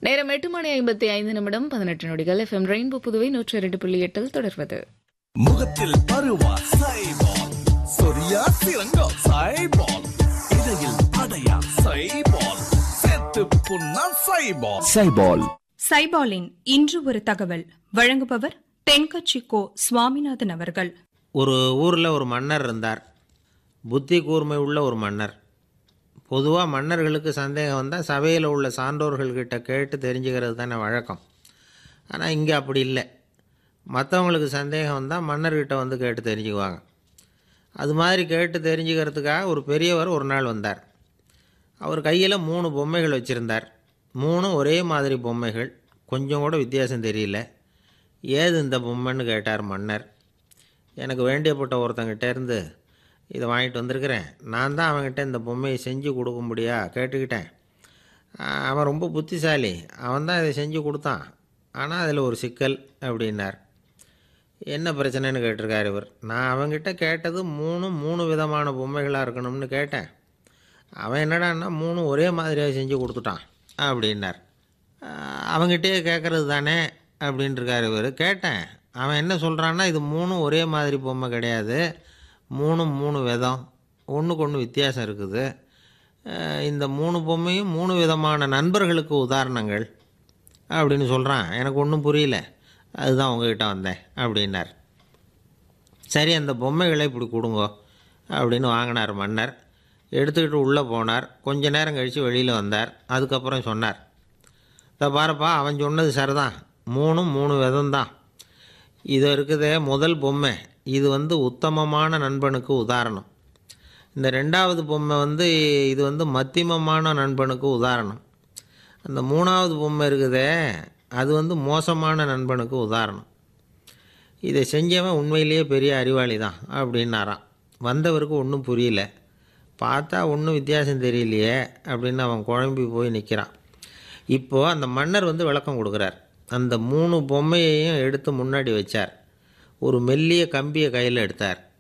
நேரம் எட்டு மணி ஐம்பத்தி ஐந்து நிமிடம் பதினெட்டு நொடிகள் எஃப்எம் ரெயின்போ புதுவை நூற்றி இரண்டு புள்ளி எட்டில் தொடர்வது முகத்தில் பருவா சைபால் சொரியா சிறங்கோ சைபால் இடையில் அடையா சைபால் செத்து புண்ணா சைபால் சைபால் சைபாலின் இன்று ஒரு தகவல் வழங்குபவர் தென்கட்சி கோ சுவாமிநாதன் அவர்கள் ஒரு ஊரில் ஒரு மன்னர் இருந்தார் புத்தி கூர்மை உள்ள ஒரு மன்னர் பொதுவாக மன்னர்களுக்கு சந்தேகம் வந்தால் சபையில் உள்ள சான்றோர்கள்கிட்ட கேட்டு தெரிஞ்சுக்கிறது தானே வழக்கம் ஆனால் இங்கே அப்படி இல்லை மற்றவங்களுக்கு சந்தேகம் வந்தால் மன்னர்கிட்ட வந்து கேட்டு தெரிஞ்சுக்குவாங்க அது மாதிரி கேட்டு தெரிஞ்சுக்கிறதுக்காக ஒரு பெரியவர் ஒரு நாள் வந்தார் அவர் கையில் மூணு பொம்மைகள் வச்சுருந்தார் மூணும் ஒரே மாதிரி பொம்மைகள் கொஞ்சம் கூட வித்தியாசம் தெரியல ஏது இந்த பொம்மைன்னு கேட்டார் மன்னர் எனக்கு வேண்டியப்பட்ட ஒருத்தங்கிட்ட இருந்து இதை வாங்கிட்டு வந்திருக்கிறேன் நான் தான் அவன்கிட்ட இந்த பொம்மையை செஞ்சு கொடுக்க முடியா கேட்டுக்கிட்டேன் ஆஹ் அவன் ரொம்ப புத்திசாலி அவன் தான் இதை செஞ்சு கொடுத்தான் ஆனால் அதில் ஒரு சிக்கல் அப்படின்னார் என்ன பிரச்சனைன்னு கேட்டிருக்கார் இவர் நான் அவன்கிட்ட கேட்டது மூணு மூணு விதமான பொம்மைகளாக இருக்கணும்னு கேட்டேன் அவன் என்னடான்னா மூணு ஒரே மாதிரியாக செஞ்சு கொடுத்துட்டான் அப்படின்னார் ஆஹ் அவன்கிட்டயே கேட்குறது தானே அப்படின்ட்டுருக்கார் இவர் கேட்டேன் அவன் என்ன சொல்கிறான்னா இது மூணும் ஒரே மாதிரி பொம்மை கிடையாது மூணும் மூணு விதம் ஒன்றுக்கு ஒன்று வித்தியாசம் இருக்குது ஆஹ் இந்த மூணு பொம்மையும் மூணு விதமான நண்பர்களுக்கு உதாரணங்கள் அப்படின்னு சொல்கிறான் எனக்கு ஒன்றும் புரியல அதுதான் உங்ககிட்ட வந்தேன் அப்படின்னார் சரி அந்த பொம்மைகளை இப்படி கொடுங்கோ அப்படின்னு வாங்கினார் மன்னர் எடுத்துக்கிட்டு உள்ளே போனார் கொஞ்ச நேரம் கழித்து வெளியில் வந்தார் அதுக்கப்புறம் சொன்னார் இதை பாருப்பா அவன் சொன்னது சரிதான் மூணும் மூணு விதம் தான் இது இருக்குதே முதல் பொம்மை இது வந்து உத்தமமான நண்பனுக்கு உதாரணம் இந்த ரெண்டாவது பொம்மை வந்து இது வந்து மத்தியமமான நண்பனுக்கு உதாரணம் அந்த மூணாவது பொம்மை இருக்குதே அது வந்து மோசமான நண்பனுக்கு உதாரணம் இதை செஞ்சவன் உண்மையிலேயே பெரிய அறிவாளி தான் அப்படின்னாராம் வந்தவருக்கு ஒன்றும் புரியல பார்த்தா ஒன்றும் வித்தியாசம் தெரியலையே அப்படின்னு அவன் குழம்பி போய் நிற்கிறான் இப்போது அந்த மன்னர் வந்து விளக்கம் கொடுக்குறார் அந்த மூணு பொம்மையையும் எடுத்து முன்னாடி வச்சார் ஒரு மெல்லிய கம்பியை கையில் எடுத்தார்